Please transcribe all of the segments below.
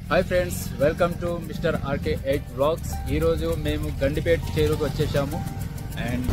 hi friends welcome to mister RK eight blogs ఈరోజు మేము గండిపేట చేరుకు వచ్చేసాము అండ్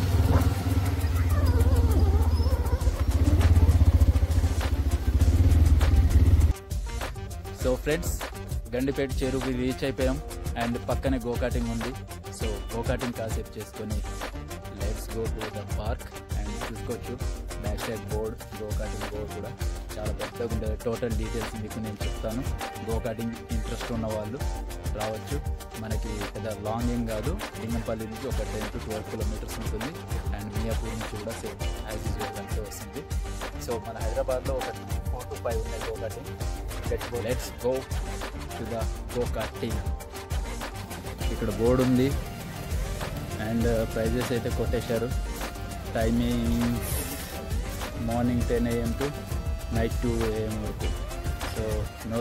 సో ఫ్రెండ్స్ గండిపేట చెరువుకి రీచ్ అయిపోయాం అండ్ పక్కనే గోకాటింగ్ ఉంది సో గోకాటింగ్ కాసేపు చేసుకొని let's go to the park and చూసుకోవచ్చు back side board go karting board కూడా చాలా పెద్దగా ఉంటుంది టోటల్ డీటెయిల్స్ మీకు నేను చెప్తాను గోకాటింగ్ ఇంట్రెస్ట్ ఉన్న వాళ్ళు రావచ్చు మనకి పెద్ద లాంగ్ ఏం కాదు లింగంపల్లి నుంచి ఒక టెన్ టు ట్వెల్వ్ కిలోమీటర్స్ ఉంటుంది అండ్ మియాపూర్ నుంచి కూడా సేమ్ యాజ్ యూజువల్ అంటే వస్తుంది సో మన హైదరాబాద్లో ఒక ఫోర్ టు ఫైవ్ ఉన్నాయి go karting let's go let's go to the go karting ఇక్కడ బోర్డు ఉంది అండ్ ప్రైజెస్ అయితే కొట్టేశారు timing morning ten AM to night two AM వరకు సో నో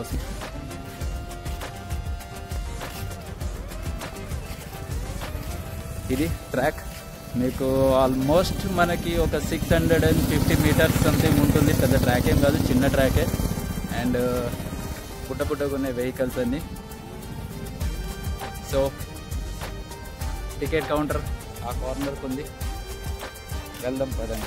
ఇది ట్రాక్ మీకు ఆల్మోస్ట్ మనకి ఒక six hundred and fifty metres something ఉంటుంది పెద్ద ట్రాక్ ఏం కాదు చిన్న ట్రాకే అండ్ పుట్ట పుట్టకునే వెహికల్స్ అన్ని సో టికెట్ కౌంటర్ ఆ కార్నర్కి ఉంది వెళ్దాం పదండి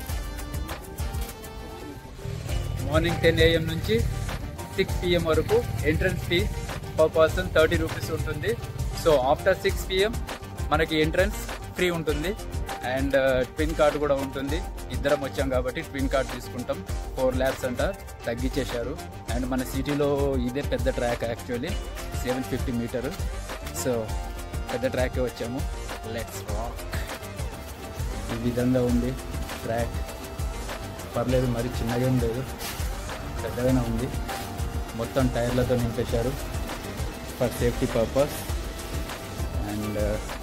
మార్నింగ్ టెన్ ఏఎం నుంచి సిక్స్ పిఎం వరకు entrance fee per person thirty rupees ఉంటుంది సో ఆఫ్టర్ సిక్స్ పిఎం మనకి ఎంట్రన్స్ ఫ్రీ ఉంటుంది అండ్ ట్విన్ కార్డ్ కూడా ఉంటుంది ఇద్దరం వచ్చాం కాబట్టి ట్విన్ కార్డ్ తీసుకుంటాం ఫోర్ ల్యాబ్స్ అంట తగ్గించేశారు అండ్ మన సిటీలో ఇదే పెద్ద track actually seven fifty metre so పెద్ద ట్రాకే వచ్చాము లెట్స్ వాక్ ఈ విధంగా ఉంది ట్రాక్ పర్లేదు మరి చిన్నగా ఏం లేదు పెద్దగానే ఉంది మొత్తం టైర్లతో నింపేశారు for safety purpose and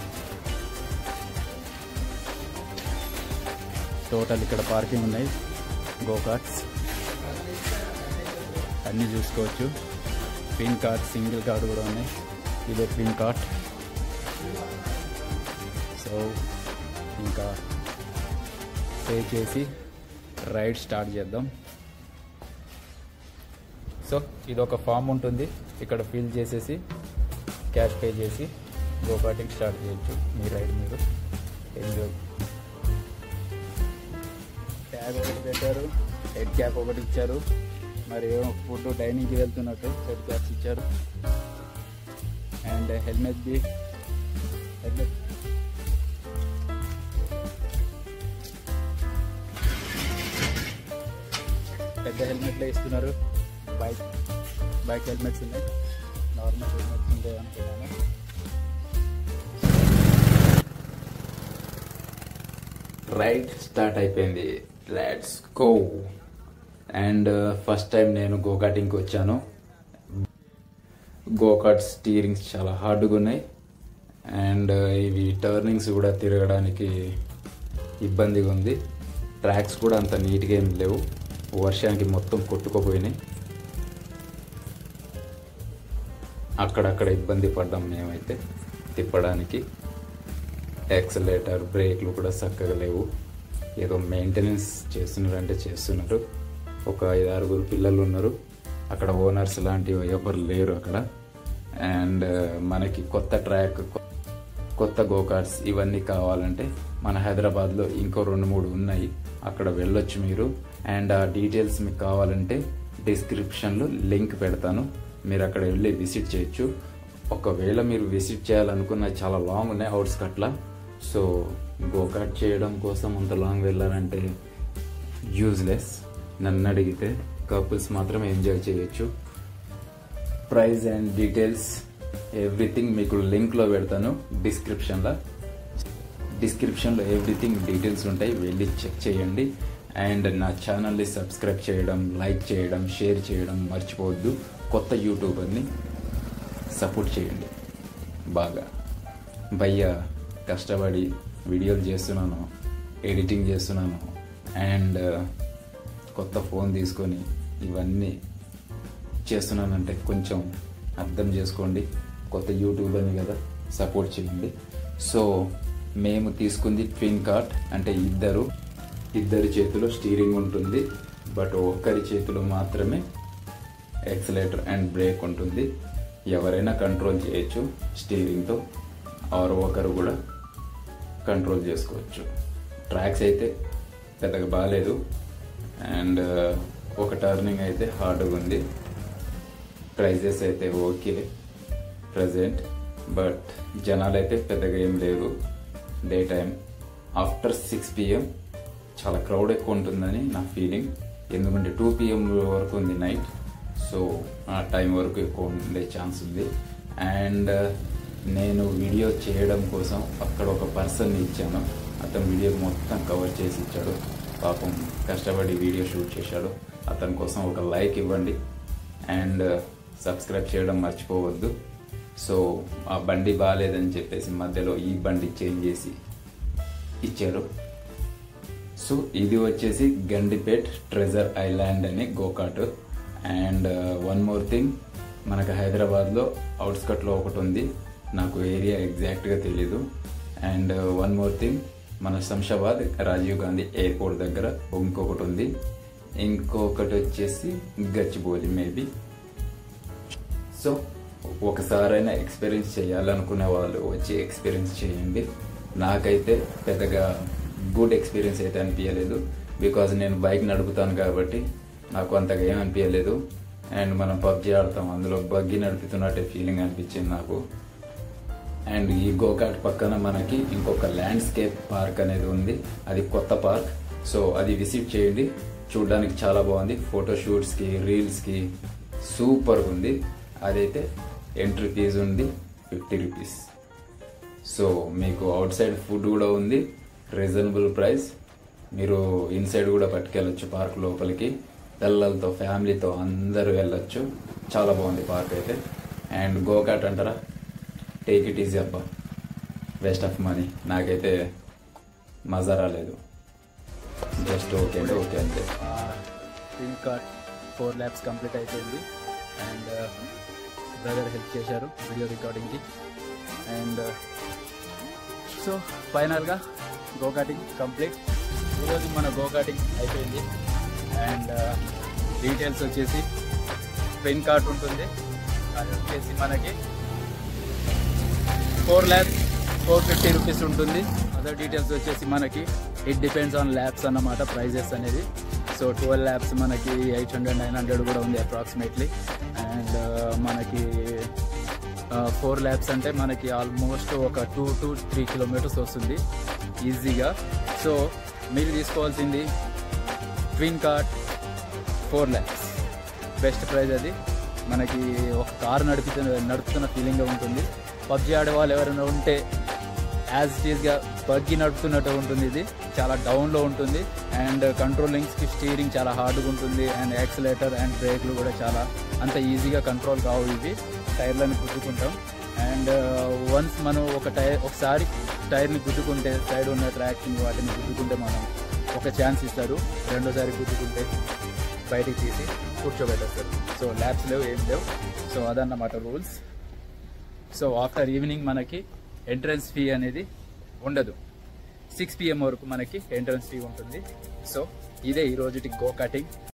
total ఇక్కడ పార్కింగ్ ఉన్నాయి గో కార్ట్స్ అన్నీ చూసుకోవచ్చు పిన్ కార్డ్ సింగిల్ కార్డ్ కూడా ఉన్నాయి ఇదే పిన్ కార్డ్ సో ఇంకా పే చేసి రైడ్ స్టార్ట్ చేద్దాం సో ఇది ఒక ఫామ్ ఉంటుంది ఇక్కడ ఫిల్ చేసేసి క్యాష్ పే చేసి గో కార్టింగ్ స్టార్ట్ చేయొచ్చు మీ రైడ్ మీరు ఎంజాయ్ ట్యాగ్ ఒకటి పెట్టారు హెడ్ క్యాప్ ఒకటి ఇచ్చారు మరి ఫుడ్ డైనింగ్కి వెళ్తున్నట్టు హెడ్ క్యాప్స్ ఇచ్చారు అండ్ హెల్మెట్ బి హెల్మెట్ పెద్ద హెల్మెట్లే ఇస్తున్నారు బైక్ బైక్ హెల్మెట్స్ ఉన్నాయి నార్మల్ హెల్మెట్స్ ఉంటాయి అనుకున్నాను రైడ్ స్టార్ట్ అయిపోయింది let's go and first time నేను గోకాటింగ్కి వచ్చాను గోకాట్ స్టీరింగ్స్ చాలా హార్డ్గా ఉన్నాయి అండ్ ఇవి టర్నింగ్స్ కూడా తిరగడానికి ఇబ్బందిగా ఉంది ట్రాక్స్ కూడా అంత నీట్గా ఏం లేవు వర్షానికి మొత్తం కొట్టుకుపోయినాయి అక్కడక్కడ ఇబ్బంది పడ్డాం మేమైతే తిప్పడానికి యాక్సలేటర్ బ్రేక్లు కూడా చక్కగా లేవు ఏదో మెయింటెనెన్స్ చేస్తున్నారంటే చేస్తున్నారు ఒక ఐదు ఆరుగురు పిల్లలు ఉన్నారు అక్కడ ఓనర్స్ లాంటివి ఎవరు లేరు అక్కడ అండ్ మనకి కొత్త ట్రాక్ కొత్త గోకార్స్ ఇవన్నీ కావాలంటే మన హైదరాబాద్లో ఇంకో రెండు మూడు ఉన్నాయి అక్కడ వెళ్ళొచ్చు మీరు అండ్ ఆ డీటెయిల్స్ మీకు కావాలంటే డిస్క్రిప్షన్లో లింక్ పెడతాను మీరు అక్కడ వెళ్ళి విజిట్ చేయొచ్చు ఒకవేళ మీరు విజిట్ చేయాలనుకున్న చాలా లాంగ్ ఉన్నాయి అవుట్స్కట్లా సో గోకాట్ చేయడం కోసం అంత లాంగ్ వెళ్ళాలంటే యూజ్లెస్ నన్ను అడిగితే కపుల్స్ మాత్రం ఎంజాయ్ చేయొచ్చు ప్రైస్ అండ్ డీటెయిల్స్ ఎవ్రీథింగ్ మీకు లింక్లో పెడతాను డిస్క్రిప్షన్లో డిస్క్రిప్షన్లో ఎవ్రీథింగ్ డీటెయిల్స్ ఉంటాయి వెళ్ళి చెక్ చేయండి అండ్ నా ఛానల్ని సబ్స్క్రైబ్ చేయడం లైక్ చేయడం షేర్ చేయడం మర్చిపోవద్దు కొత్త యూట్యూబర్ని సపోర్ట్ చేయండి బాగా భయ్య కష్టపడి వీడియోలు చేస్తున్నాను ఎడిటింగ్ చేస్తున్నాను అండ్ కొత్త ఫోన్ తీసుకొని ఇవన్నీ చేస్తున్నానంటే కొంచెం అర్థం చేసుకోండి కొత్త యూట్యూబర్ని కదా సపోర్ట్ చేయండి సో మేము తీసుకుంది ట్విన్ కార్ట్ అంటే ఇద్దరు ఇద్దరి చేతిలో స్టీరింగ్ ఉంటుంది బట్ ఒక్కరి చేతిలో మాత్రమే ఎక్సలేటర్ అండ్ బ్రేక్ ఉంటుంది ఎవరైనా కంట్రోల్ చేయొచ్చు స్టీరింగ్తో ఆర్ ఒకరు కూడా కంట్రోల్ చేసుకోవచ్చు ట్రాక్స్ అయితే పెద్దగా బాగాలేదు అండ్ ఒక టర్నింగ్ అయితే హార్డ్గా ఉంది ప్రైజెస్ అయితే ఓకే ప్రజెంట్ బట్ జనాలు అయితే పెద్దగా ఏం లేవు day time after six PM చాలా క్రౌడ్ ఎక్కువ ఉంటుందని నా ఫీలింగ్ ఎందుకంటే టూ పిఎం వరకు ఉంది నైట్ సో ఆ టైం వరకు ఎక్కువ ఉండే ఛాన్స్ ఉంది అండ్ నేను వీడియో చేయడం కోసం అక్కడ ఒక పర్సన్ ఇచ్చాను అతను వీడియో మొత్తం కవర్ చేసి ఇచ్చాడు పాపం కష్టపడి వీడియో షూట్ చేశాడు అతని కోసం ఒక లైక్ ఇవ్వండి అండ్ సబ్స్క్రైబ్ చేయడం మర్చిపోవద్దు సో ఆ బండి బాగాలేదని చెప్పేసి మధ్యలో ఈ బండి చేంజ్ చేసి ఇచ్చారు సో ఇది వచ్చేసి గండిపేట్ ట్రెజర్ ఐలాండ్ అని go kart and one more thing మనకు హైదరాబాద్లో అవుట్స్కట్లో ఒకటి ఉంది నాకు ఏరియా ఎగ్జాక్ట్గా తెలీదు అండ్ వన్ మోర్ థింగ్ మన శంషాబాద్ రాజీవ్ గాంధీ ఎయిర్పోర్ట్ దగ్గర ఇంకొకటి ఉంది ఇంకొకటి వచ్చేసి గచ్చిబౌలి మేబీ సో ఒకసారైనా ఎక్స్పీరియన్స్ చేయాలనుకునే వాళ్ళు వచ్చి ఎక్స్పీరియన్స్ చేయండి నాకైతే పెద్దగా గుడ్ ఎక్స్పీరియన్స్ అయితే అనిపించలేదు బికాజ్ నేను బైక్ నడుపుతాను కాబట్టి నాకు అంతగా ఏం అనిపించలేదు అండ్ మనం పబ్జీ ఆడతాం అందులో బగ్గి నడుపుతున్నట్టే ఫీలింగ్ అనిపించింది నాకు అండ్ ఈ గోకాట్ పక్కన మనకి ఇంకొక ల్యాండ్స్కేప్ పార్క్ అనేది ఉంది అది కొత్త పార్క్ సో అది విజిట్ చేయండి చూడడానికి చాలా బాగుంది ఫోటో షూట్స్కి రీల్స్కి సూపర్ ఉంది అదైతే ఎంట్రీ ఫీజు ఉంది ఫిఫ్టీ రూపీస్ సో మీకు అవుట్ సైడ్ ఫుడ్ కూడా ఉంది రీజనబుల్ ప్రైస్ మీరు ఇన్సైడ్ కూడా పట్టుకెళ్ళొచ్చు పార్క్ లోపలికి పిల్లలతో ఫ్యామిలీతో అందరూ వెళ్ళొచ్చు చాలా బాగుంది పార్క్ అయితే అండ్ గోకాట్ అంటారా టేక్ ఇట్ ఈజీ అబ్బా వేస్ట్ ఆఫ్ మనీ నాకైతే మజా రాలేదు జస్ట్ ఓకే అంటే ఓకే అంతే pin card four laps complete అయిపోయింది అండ్ బ్రదర్ హెల్ప్ చేశారు వీడియో రికార్డింగ్కి అండ్ సో ఫైనల్గా గోకాటింగ్ కంప్లీట్ ఈరోజు మన గోకాటింగ్ అయిపోయింది అండ్ డీటెయిల్స్ వచ్చేసి పిన్ కార్డ్ ఉంటుంది అది వచ్చేసి మనకి four laps four fifty rupees ఉంటుంది అదర్ డీటెయిల్స్ వచ్చేసి మనకి ఇట్ డిపెండ్స్ ఆన్ ల్యాబ్స్ అన్నమాట ప్రైజెస్ అనేది సో ట్వెల్వ్ ల్యాబ్స్ మనకి ఎయిట్ హండ్రెడ్ నైన్ హండ్రెడ్ కూడా ఉంది అప్రాక్సిమేట్లీ అండ్ మనకి ఫోర్ ల్యాబ్స్ అంటే మనకి ఆల్మోస్ట్ ఒక టూ టు త్రీ కిలోమీటర్స్ వస్తుంది ఈజీగా సో మీరు తీసుకోవాల్సింది twin kart four laps best price అది మనకి ఒక కారు నడుపుతున్న నడుపుతున్న ఫీలింగ్ ఉంటుంది పబ్జీ ఆడే వాళ్ళు ఎవరైనా ఉంటే యాజ్ ఇట్ ఈస్గా బగ్గి నడుపుతున్నట్టు ఉంటుంది ఇది చాలా డౌన్లో ఉంటుంది అండ్ కంట్రోలింగ్స్కి స్టీరింగ్ చాలా హార్డ్గా ఉంటుంది అండ్ యాక్సిలేటర్ అండ్ బ్రేక్లు కూడా చాలా అంత ఈజీగా కంట్రోల్ కావు ఇవి టైర్లను గుద్దుకుంటాం అండ్ వన్స్ మనం ఒక టైర్ ఒకసారి టైర్ని గుద్దుకుంటే సైడ్ ఉన్న ట్రాక్ని వాటిని గుద్దుకుంటే మనం ఒక ఛాన్స్ ఇస్తారు రెండోసారి గుద్దుకుంటే బయటికి తీసి కూర్చోబెట్టేస్తారు సో ల్యాబ్స్ లేవు ఏం లేవు సో అదన్నమాట రూల్స్ సో ఆఫ్టర్ ఈవినింగ్ మనకి ఎంట్రన్స్ ఫీ అనేది ఉండదు సిక్స్ పిఎం వరకు మనకి ఎంట్రన్స్ ఫీ ఉంటుంది సో ఇదే ఈ రోజుటి గో కటింగ్